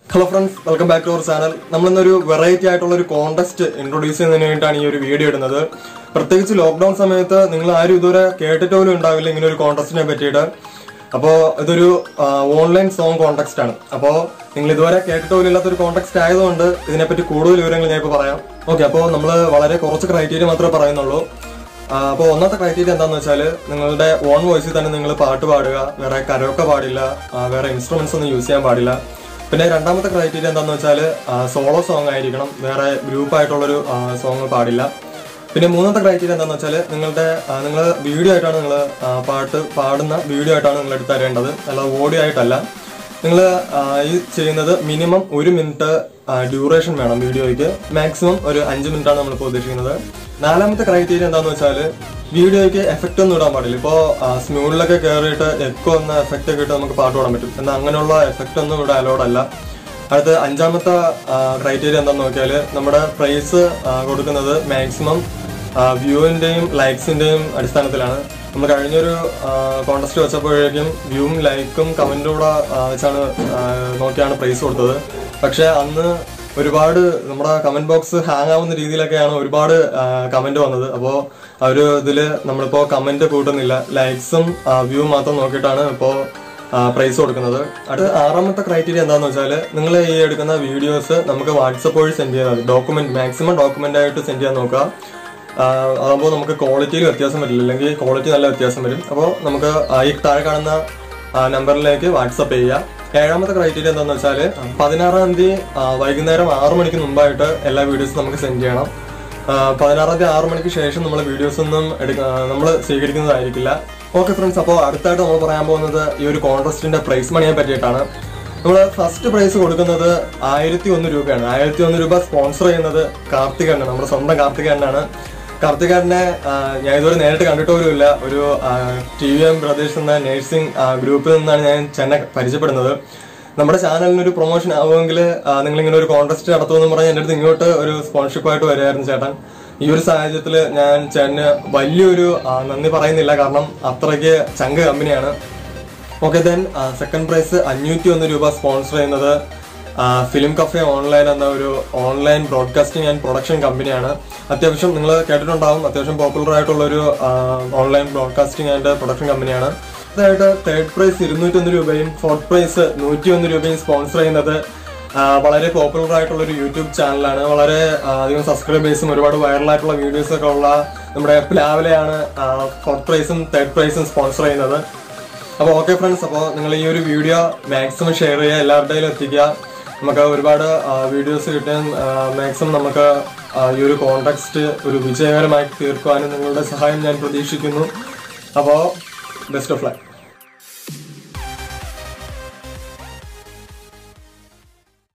hello friends welcome back to our channel നമ്മളിന്നൊരു variety ആയിട്ടുള്ള ഒരു കോൺടെസ്റ്റ് ഇൻട്രൊഡ്യൂസ് ചെയ്യുന്നതിന് വേണ്ടിയിട്ടാണ് ഈ ഒരു വീഡിയോ ഇടുന്നത് പ്രത്യേകിച്ച് ലോക്ക്ഡൌൺ സമയത്ത് നിങ്ങൾ ആരും ഇതുവരെ കേട്ടിട്ട് പോലും ഉണ്ടാവില്ല ഇങ്ങനെ ഒരു കോൺടെസ്റ്റിനെ പറ്റിയിട്ട് അപ്പോൾ ഇതൊരു ഓൺലൈൻ സോങ് കോൺടെക്സ്റ്റ് ആണ് അപ്പോൾ നിങ്ങൾ ഇതുവരെ കേട്ടിട്ട് പോലും ഇല്ലാത്ത ഒരു കോൺടെക്സ്റ്റ് ആയതുകൊണ്ട് ഇതിനെപ്പറ്റി കൂടുതൽ വിവരങ്ങൾ ഞാൻ ഇപ്പോൾ പറയാം ഓക്കെ അപ്പോൾ നമ്മൾ വളരെ കുറച്ച് ക്രൈറ്റീരിയ മാത്രമേ പറയുന്നുള്ളൂ അപ്പോൾ ഒന്നാമത്തെ ക്രൈറ്റീരിയ എന്താണെന്ന് വെച്ചാൽ നിങ്ങളുടെ ഓൺ വോയിസിൽ തന്നെ നിങ്ങൾ പാട്ട് പാടുക വേറെ കരോക്കെ പാടില്ല ആ, വേറെ ഇൻസ്ട്രുമെന്റ്സ് ഒന്നും യൂസ് ചെയ്യാൻ പാടില്ല പിന്നെ രണ്ടാമത്തെ ക്രൈറ്റീരിയ എന്താണെന്ന് വെച്ചാൽ സോളോ സോങ് ആയിരിക്കണം വേറെ ഗ്രൂപ്പ് ആയിട്ടുള്ളൊരു സോങ് പാടില്ല പിന്നെ മൂന്നാമത്തെ ക്രൈറ്റീരിയ എന്താണെന്ന് വെച്ചാൽ നിങ്ങളുടെ നിങ്ങൾ വീഡിയോ ആയിട്ടാണ് നിങ്ങൾ പാട്ട് പാടുന്ന വീഡിയോ ആയിട്ടാണ് നിങ്ങൾ എടുത്ത് തരേണ്ടത് അല്ലാതെ ഓഡിയോ ആയിട്ടല്ല നിങ്ങൾ ഈ ചെയ്യുന്നത് മിനിമം ഒരു മിനിറ്റ് ഡ്യൂറേഷൻ വേണം വീഡിയോയ്ക്ക് മാക്സിമം ഒരു അഞ്ച് മിനിറ്റ് ആണ് നമ്മളിപ്പോൾ ഉദ്ദേശിക്കുന്നത് നാലാമത്തെ ക്രൈറ്റീരിയ എന്താണെന്ന് വെച്ചാൽ വീഡിയോയ്ക്ക് എഫക്റ്റ് ഒന്നും ഇടാൻ പാടില്ല ഇപ്പോൾ സ്മൂളിലൊക്കെ കയറിയിട്ട് എക്കോ എന്ന എഫക്റ്റ് ഒക്കെ ഇട്ട് നമുക്ക് പാട്ട് പാടാൻ പറ്റും എന്നാൽ അങ്ങനെയുള്ള എഫക്റ്റ് ഒന്നും ഇവിടെ അലോഡ് അല്ല അടുത്ത അഞ്ചാമത്തെ ക്രൈറ്റീരിയ എന്താണെന്ന് നോക്കിയാൽ നമ്മുടെ പ്രൈസ് കൊടുക്കുന്നത് മാക്സിമം വ്യൂവിന്റെയും ലൈക്സിന്റെയും അടിസ്ഥാനത്തിലാണ് നമ്മൾ കഴിഞ്ഞൊരു കോൺടെസ്റ്റ് വെച്ചപ്പോഴേക്കും വ്യൂവും ലൈക്കും കമന്റും കൂടെ ആ, വെച്ചാണ് ആ, നോക്കിയാണ് പ്രൈസ് കൊടുത്തത് പക്ഷെ അന്ന് ഒരുപാട് നമ്മുടെ കമന്റ് ബോക്സ് ഹാങ് ആവുന്ന രീതിയിലൊക്കെയാണ് ഒരുപാട് കമന്റ് വന്നത് അപ്പോൾ ആ ഒരു ഇതിൽ നമ്മളിപ്പോൾ കമന്റ് കൂട്ടുന്നില്ല ലൈക്സും വ്യൂ മാത്രം നോക്കിയിട്ടാണ് ഇപ്പോൾ പ്രൈസ് കൊടുക്കുന്നത് അടുത്ത ആറാമത്തെ ക്രൈറ്റീരിയ എന്താണെന്ന് വെച്ചാൽ നിങ്ങൾ ഈ എടുക്കുന്ന വീഡിയോസ് നമുക്ക് വാട്സപ്പ് വഴി സെൻഡ് ചെയ്യാൻ മതി ഡോക്യുമെന്റ് മാക്സിമം ഡോക്യുമെന്റ് ആയിട്ട് സെൻഡ് ചെയ്യാൻ നോക്കുക അതാകുമ്പോൾ നമുക്ക് ക്വാളിറ്റിയിൽ വ്യത്യാസം വരില്ല അല്ലെങ്കിൽ ക്വാളിറ്റി നല്ല വ്യത്യാസം വരും അപ്പോൾ നമുക്ക് ആ ഈ താഴെ കാണുന്ന നമ്പറിലേക്ക് വാട്സപ്പ് ചെയ്യുക ഏഴാമത്തെ ക്രൈറ്റീരിയ എന്താണെന്ന് വെച്ചാൽ പതിനാറാം തീയതി ആ, വൈകുന്നേരം ആറു മണിക്ക് മുമ്പായിട്ട് എല്ലാ വീഡിയോസും നമുക്ക് സെൻഡ് ചെയ്യണം ആ, പതിനാറാം തീയതി ആറു മണിക്ക് ശേഷം നമ്മൾ വീഡിയോസ് ഒന്നും എടുക്ക നമ്മൾ സ്വീകരിക്കുന്നതായിരിക്കില്ല ഓക്കെ ഫ്രണ്ട്സ് അപ്പോൾ അടുത്തായിട്ട് നമ്മൾ പറയാൻ പോകുന്നത് ഈ ഒരു കോൺട്രസ്റ്റിന്റെ പ്രൈസ് മണിയെ പറ്റിയിട്ടാണ് നമ്മൾ ഫസ്റ്റ് പ്രൈസ് കൊടുക്കുന്നത് ആയിരത്തി ഒന്ന് രൂപയാണ് ആയിരത്തി ഒന്ന് രൂപ സ്പോൺസർ ചെയ്യുന്നത് കാർത്തികണ്ണാണ് നമ്മുടെ സ്വന്തം കാർത്തികണ്ണാണ് കാർത്തികണ്ണനെ ആ, ഞാൻ ഇതുവരെ നേരിട്ട് കണ്ടിട്ട് പോലുമില്ല ഒരു ടി വി എം ബ്രദേഴ്സ് എന്ന നഴ്സിംഗ് ഗ്രൂപ്പിൽ നിന്നാണ് ഞാൻ ചെന്നെ പരിചയപ്പെടുന്നത് നമ്മുടെ ചാനലിന് ഒരു പ്രൊമോഷൻ ആവുമെങ്കിൽ നിങ്ങൾ ഇങ്ങനെ ഒരു കോൺടെസ്റ്റ് നടത്തുമെന്ന് പറഞ്ഞ് എൻ്റെ അടുത്ത് ഇങ്ങോട്ട് ഒരു സ്പോൺസർഷിപ്പായിട്ട് വരികയായിരുന്നു ചേട്ടൻ ഈ ഒരു സാഹചര്യത്തിൽ ഞാൻ ചേട്ടന് വലിയൊരു ആ, നന്ദി പറയുന്നില്ല കാരണം അത്രയ്ക്ക് ചങ്ക് കമ്പനിയാണ് ഓക്കെ ദെൻ സെക്കൻഡ് പ്രൈസ് അഞ്ഞൂറ്റി ഒന്ന് രൂപ സ്പോൺസർ ചെയ്യുന്നത് ഫിലിം കഫേ ഓൺലൈൻ എന്ന ഒരു ഓൺലൈൻ ബ്രോഡ്കാസ്റ്റിംഗ് ആൻഡ് പ്രൊഡക്ഷൻ കമ്പനിയാണ് അത്യാവശ്യം നിങ്ങൾ കേട്ടിട്ടുണ്ടാവും അത്യാവശ്യം പോപ്പുലർ ആയിട്ടുള്ള ഒരു ഓൺലൈൻ ബ്രോഡ്കാസ്റ്റിംഗ് ആൻഡ് പ്രൊഡക്ഷൻ കമ്പനിയാണ് അതായത് തേർഡ് പ്രൈസ് ഇരുന്നൂറ്റൊന്ന് രൂപയും ഫോർത്ത് പ്രൈസ് നൂറ്റി ഒന്ന് രൂപയും സ്പോൺസർ ചെയ്യുന്നത് ആ, വളരെ പോപ്പുലർ ആയിട്ടുള്ള ഒരു യൂട്യൂബ് ചാനലാണ് വളരെ ആ, അധികം സബ്സ്ക്രൈബേഴ്സും ഒരുപാട് വൈറലായിട്ടുള്ള വീഡിയോസ് ഒക്കെ ഉള്ള നമ്മുടെ പ്ലാവിലെയാണ് ഫോർത്ത് പ്രൈസും തേർഡ് പ്രൈസും സ്പോൺസർ ചെയ്യുന്നത് അപ്പോൾ ഓക്കെ ഫ്രണ്ട്സ് അപ്പോൾ നിങ്ങൾ ഈ ഒരു വീഡിയോ മാക്സിമം ഷെയർ ചെയ്യുക എല്ലാവരുടെയും എത്തിക്കുക നമുക്ക് ഒരുപാട് വീഡിയോസ് കിട്ടാൻ മാക്സിമം നമുക്ക് ആ, ഈ ഒരു കോൺടാക്സ്റ്റ് ഒരു വിജയകരമായി തീർക്കുവാനും നിങ്ങളുടെ സഹായം ഞാൻ പ്രതീക്ഷിക്കുന്നു അപ്പോൾ ബെസ്റ്റ് ഓഫ് ലൈഫ്